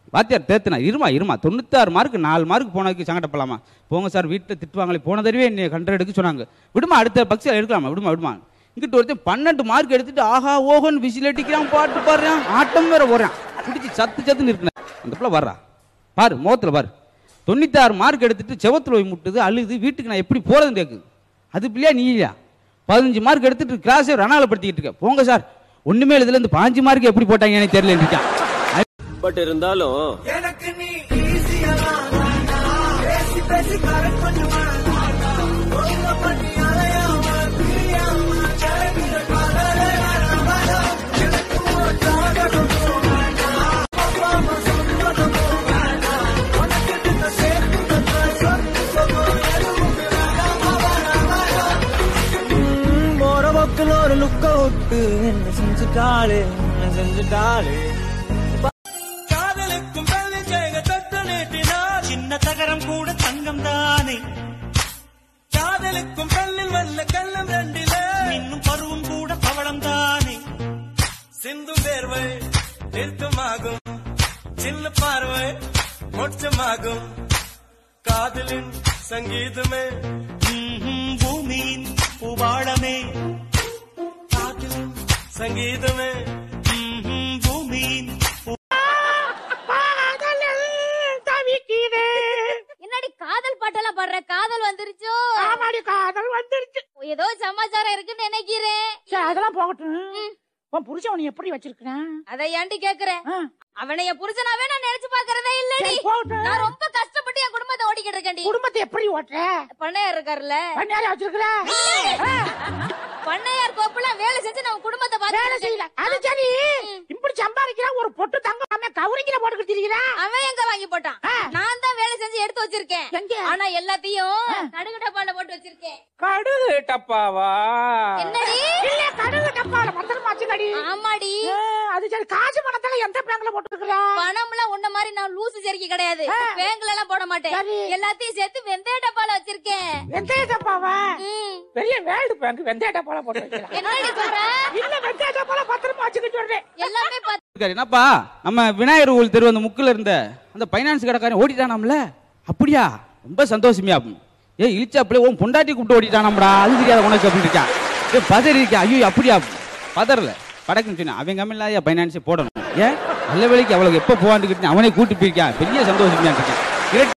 வாத்தியார் தேத்துனா இருமா இருமா தொண்ணூத்தாறு மார்க் நாலு மார்க் போனதுக்கு சங்கடப்படலாமா போங்க சார் வீட்டில் திட்டுவாங்களே போன தடவை என்னை ஹண்ட்ரட் எடுக்க சொன்னாங்க விடுமா அடுத்த பக்ஸில் எடுக்கலாமா விடுமா விடுமா இங்கிட்ட ஒருத்தன் பன்னெண்டு மார்க் எடுத்துட்டு ஆஹா ஓஹோன்னு விசில் அடிக்கிறான் பாட்டு பாடுறான் ஆட்டம் வேற போறான் பிடிச்சி சத்து சத்துன்னு இருக்கிறேன் அந்த பிள்ளை வர்றா பாரு முகத்தில் பாரு தொண்ணூத்தாறு மார்க் எடுத்துட்டு செவத்துல போய் முட்டுது அழுது வீட்டுக்கு நான் எப்படி போறதுன்னு கேட்குது அது பிள்ளையா நீ இல்லையா பதினஞ்சு மார்க் எடுத்துட்டு கிளாஸே ரணாலப்படுத்திக்கிட்டு இருக்க போங்க சார் ஒண்ணுமே இதுல இருந்து பாஞ்சு மார்க் எப்படி போட்டாங்க எனக்கு தெரியல இருக்கான் பட் இருந்தாலும் எனக்கு நீ ஈஸியா பேசி பேசி கரெக்ட் பண்ணுவேன் ஒழுங்க பண்ணி அலையாம பிரியாம கிளம்பிட காதலே வேணாம் வேணாம் எனக்கு ஒரு ஜாதகமும் வேண்டாம் அப்பாம சொன்னதும் வேண்டாம் உனக்கு இந்த சேர்த்து சொத்து சொகம் எதுவும் வேண்டாம் வேணாம் வேணாம் போற பக்கத்துல ஒரு லுக்க விட்டு என்ன செஞ்சுட்டாளே என்ன செஞ்சுட்டாளே காதலுக்கும் வெள்ளி ஜெயக தட்டு நீட்டினார் சின்ன தகரம் கூட தங்கம் தானே காதலுக்கும் கல்லில் வல்ல கள்ளம் ரெண்டில இன்னும் பருவம் கூட பவளம் தானே சிந்து வேர்வை நிறுத்தமாகும் சின்ன பார்வை மோட்சமாகும் காதலின் சங்கீதமே ம்ஹும், பூமியின் பூபாளமே காதலின் சங்கீதமே ம்ஹும், பூமியின் என்னடி காதல் பாட்டெல்லாம் பாடுற காதல் வந்துருச்சோ ஆமாடி காதல் வந்துருச்சு ஏதோ சமாச்சாரம் இருக்குன்னு நினைக்கிறேன் சரி அதெல்லாம் போகட்டும் உன் புருஷன் உன்னை எப்படி வச்சிருக்கான் அதை ஏன்டி கேக்குற ஆ, அவனை என் புருஷனாவே நான் நினைச்சு பாக்குறதே இல்லடி சரி, போகட்டும். நான் ரொம்ப கஷ்டப்பட்டு என் குடும்பத்தை ஓடிக்கிட்டு இருக்கேன்டி குடும்பத்தை எப்படி ஓட்டுற பண்ணையார் இருக்காருல்ல பண்ணையாரே வச்சிருக்கிற பண்ணையார் கோப்புல வேலை செஞ்சு நம்ம குடும்பத்தை வேலை செய்யல அது பாத்து சரி இப்படி சம்பாதிக்கிற ஒரு பொட்டு தங்க கவுரிங்கில போட்டுக்கிட்டு இருக்கிற அவன் எங்க வாங்கி போட்டான் ஆ. நான் தான் வேலை செஞ்சு எடுத்து வச்சிருக்கேன் எங்க? ஆனா எல்லாத்தையும் கடுகு டப்பால போட்டு வச்சிருக்கேன் கடுகு டப்பாவா என்னடி இல்ல கடுகு டப்பால பத்திரமா வச்சுக்கடி ஆமாடி ஆ, அது சரி காசு பணத்துல எந்த பேங்க்ல போட்டுருக்கிற பணம்லாம் உன்ன மாதிரி நான் லூசு செருக்கி கிடையாது ஆ. பேங்க்ல எல்லாம் போட மாட்டேன் சரி. எல்லாத்தையும் சேர்த்து வெந்தய டப்பால வச்சிருக்கேன் வெந்தய டப்பாவா ம். பெரிய வேர்ல்டு பேங்க் வெந்தய டப்பால போட்டு வைக்கலாம் என்னடி சொல்ற இல்ல வெந்தய டப்பால பத்திரமா வச்சுக்கிட்டு சொல்றேன் எல்லாமே பாத்து இருக்காரு என்னப்பா நம்ம விநாயகர் கோவில் தெரு அந்த முக்கில் இருந்த அந்த பைனான்ஸ் கடைக்காரன் ஓடிட்டானாம்ல அப்படியா ரொம்ப சந்தோஷமியா ஏ இழிச்சாப்புல உன் பொண்டாட்டி கூப்பிட்டு ஓடிட்டானாம்டா அது தெரியாத உனக்கு அப்படின்னு இருக்கா ஏ பதறி இருக்கா ஐயோ அப்படியா பதறல படக்குன்னு சொன்னேன் அவன் கம்மியில்லாத பைனான்ஸே போடணும் ஏன் நல்ல வேலைக்கு அவளுக்கு எப்போ போவான்னு அவனே கூட்டு போயிருக்கான் பெரிய சந்தோஷமியா இருக்கேன்